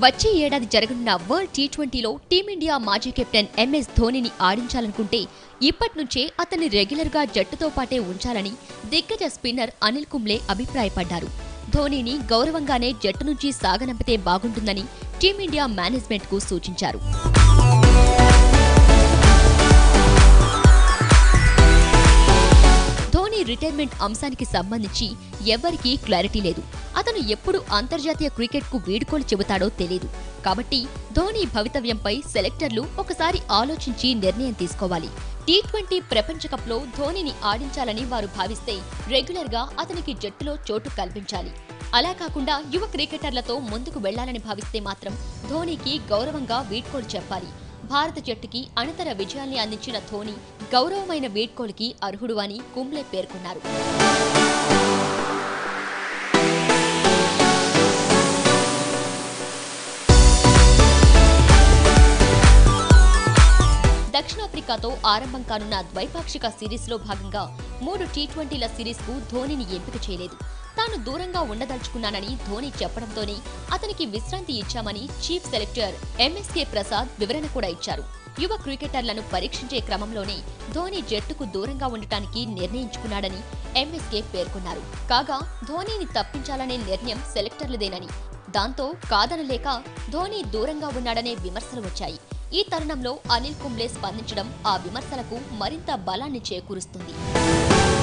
వచ్చే ఏడాది జరగనున్న వరల్డ్ టీ ట్వంటీలో టీమిండియా మాజీ కెప్టెన్ ఎంఎస్ ధోనిని ఆడించాలనుకుంటే ఇప్పటి నుంచే అతన్ని రెగ్యులర్గా జట్టుతో పాటే ఉంచాలని దిగ్గజ స్పిన్నర్ అనిల్ కుంబ్లే అభిప్రాయపడ్డారు ధోనీని గౌరవంగానే జట్టు నుంచి సాగనంపితే బాగుంటుందని టీమిండియా మేనేజ్మెంట్కు సూచించారు ధోని రిటైర్మెంట్ అంశానికి సంబంధించి ఎవ్వరికీ క్లారిటీ లేదు అతను ఎప్పుడు అంతర్జాతీయ క్రికెట్కు వీడ్కోలు చెబుతాడో తెలియదు కాబట్టి ధోని భవితవ్యంపై సెలెక్టర్లు ఒకసారి ఆలోచించి నిర్ణయం తీసుకోవాలి టీ ట్వంటీ ప్రపంచ కప్లో ధోనిని ఆడించాలని వారు భావిస్తే రెగ్యులర్గా అతనికి జట్టులో చోటు కల్పించాలి అలా కాకుండా యువ క్రికెటర్లతో ముందుకు వెళ్లాలని భావిస్తే మాత్రం ధోనీకి గౌరవంగా వీడ్కోలు చెప్పాలి భారత జట్టుకి అనితర విజయాల్ని అందించిన ధోని గౌరవమైన వీడ్కోలుకి అర్హుడు అని కుంబ్లే పేర్కొన్నారు దక్షిణాఫ్రికాతో ఆరంభం కానున్న ద్వైపాక్షిక సిరీస్లో భాగంగా మూడు టీ ట్వంటీల సిరీస్కు ధోనిని ఎంపిక చేయలేదు తాను దూరంగా ఉండదలుచుకున్నానని ధోని చెప్పడంతోనే అతనికి విశ్రాంతి ఇచ్చామని చీఫ్ సెలెక్టర్ ఎంఎస్కే ప్రసాద్ వివరణ కూడా ఇచ్చారు యువ క్రికెటర్లను పరీక్షించే క్రమంలోనే ధోని జట్టుకు దూరంగా ఉండటానికి నిర్ణయించుకున్నాడని ఎంఎస్కే పేర్కొన్నారు కాగా ధోనీని తప్పించాలనే నిర్ణయం సెలెక్టర్లదేనని దాంతో కాదనలేక ధోని దూరంగా ఉన్నాడనే విమర్శలు వచ్చాయి ఈ తరుణంలో అనిల్ కుంబ్లే స్పందించడం ఆ విమర్శలకు మరింత బలాన్ని చేకూరుస్తుంది